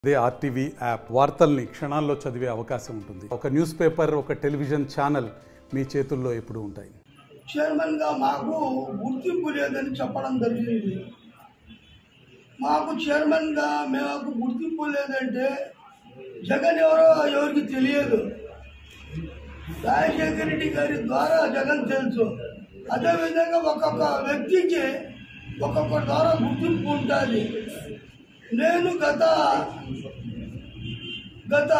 అదే RTV app వార్తల్ని క్షణాల్లో చదివే అవకాశం ఉంటుంది ఒక న్యూస్ పేపర్ ఒక టెలివిజన్ ఛానల్ మీ చేతుల్లో ఎప్పుడూ ఉంటాయి చైర్మన్గా మాకు గుర్తింపు లేదని చెప్పడం జరిగింది మాకు చైర్మన్గా మాకు గుర్తింపు లేదంటే జగన్ ఎవరో ఎవరికి తెలియదు రాజశేఖర రెడ్డి గారి ద్వారా జగన్ తెలుసు అదేవిధంగా ఒక్కొక్క వ్యక్తికి ఒక్కొక్క ద్వారా గుర్తింపు ఉంటుంది నేను గత గత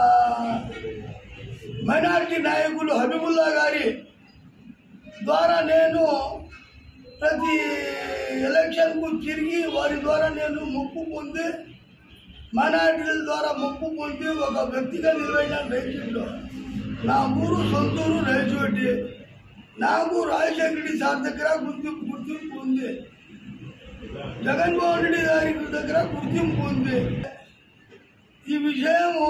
మైనారిటీ నాయకులు హబీబుల్లా గారి ద్వారా నేను ప్రతి ఎలక్షన్కు తిరిగి వారి ద్వారా నేను ముప్పు పొంది మైనార్టీల ద్వారా ముప్పు పొంది ఒక వ్యక్తిగా నిలబడినాను రైతుల్లో నా ఊరు సొంతూరు రైతుపెట్టి నాకు రాజశేఖర రెడ్డి సార్ దగ్గర గుర్తింపు గుర్తింపు ఉంది జగన్మోహన్ రెడ్డి గారి దగ్గర గుర్తింపు ఉంది ఈ విషయము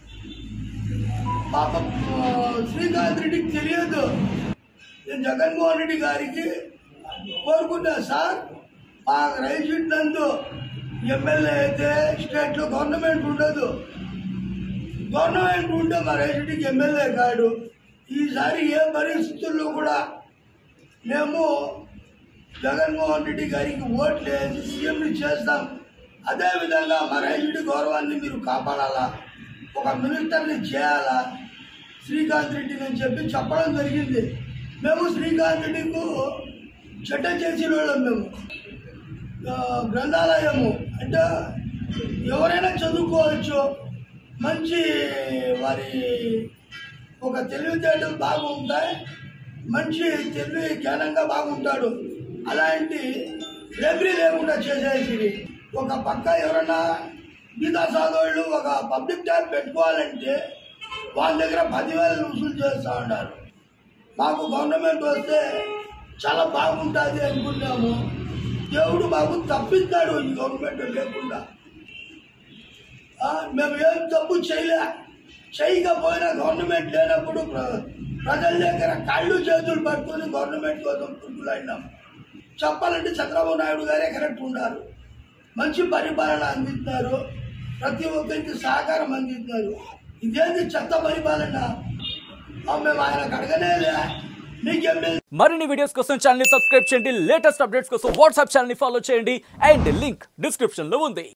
పాప శ్రీకాంత్ రెడ్డికి తెలియదు నేను జగన్మోహన్ రెడ్డి గారికి కోరుకున్నా సార్ మా రైతు నందు ఎమ్మెల్యే అయితే స్టేట్లో గవర్నమెంట్ ఉండదు గవర్నమెంట్ ఉంటే మా రైతుడికి ఎమ్మెల్యే కాడు ఈసారి ఏ పరిస్థితుల్లో కూడా మేము జగన్మోహన్ రెడ్డి గారికి ఓట్లు వేసి సీఎంని చేస్తాం అదేవిధంగా మా రైతుడి గౌరవాన్ని మీరు కాపాడాలా ఒక మినిస్టర్ని చేయాలా శ్రీకాంత్ రెడ్డిని అని చెప్పి చెప్పడం జరిగింది మేము శ్రీకాంత్ రెడ్డికు చెడ్డ చేసిన వాళ్ళం మేము ఆ, గ్రంథాలయము అంటే ఎవరైనా చదువుకోవచ్చు మంచి వారి ఒక తెలివితేటలు బాగుంటాయి మంచి తెలివి జ్ఞానంగా బాగుంటాడు అలాంటి లైబ్రరీ లేకుండా చేసేసి ఒక పక్క ఎవరైనా గీతా సాధువులు ఒక పబ్లిక్ ట్యాబ్ పెట్టుకోవాలంటే వాళ్ళ దగ్గర పదివేలు వసూలు చేస్తూ ఉన్నారు మాకు గవర్నమెంట్ వస్తే చాలా బాగుంటుంది అనుకున్నాము దేవుడు మాకు తప్పిస్తాడు ఈ గవర్నమెంట్ లేకుండా ఆ, మేము ఏం తప్పు చేయలే చేయకపోయినా గవర్నమెంట్ లేనప్పుడు ప్ర- ప్రజల దగ్గర కాళ్ళు చేతులు పట్టుకొని గవర్నమెంట్ కోసం పుట్టులాడినాం చెప్పాలంటే చంద్రబాబు నాయుడు గారే కరెక్ట్ ఉన్నారు మంచి పరిపాలన అందిస్తున్నారు ప్రతి ఒక్కరికి సహకారం అందిస్తున్నారు ఇదేంటి చెత్త పరిపాలన ఆ, మేము ఆయనకు అడగనేలే మీకేం లేదు మరిన్ని వీడియోస్ కోసం ఛానల్ ని సబ్స్క్రైబ్ చేయండి లేటెస్ట్ అప్డేట్స్ కోసం వాట్సాప్ ఛానల్ ని ఫాలో చేయండి అండ్ లింక్ డిస్క్రిప్షన్ లో ఉంది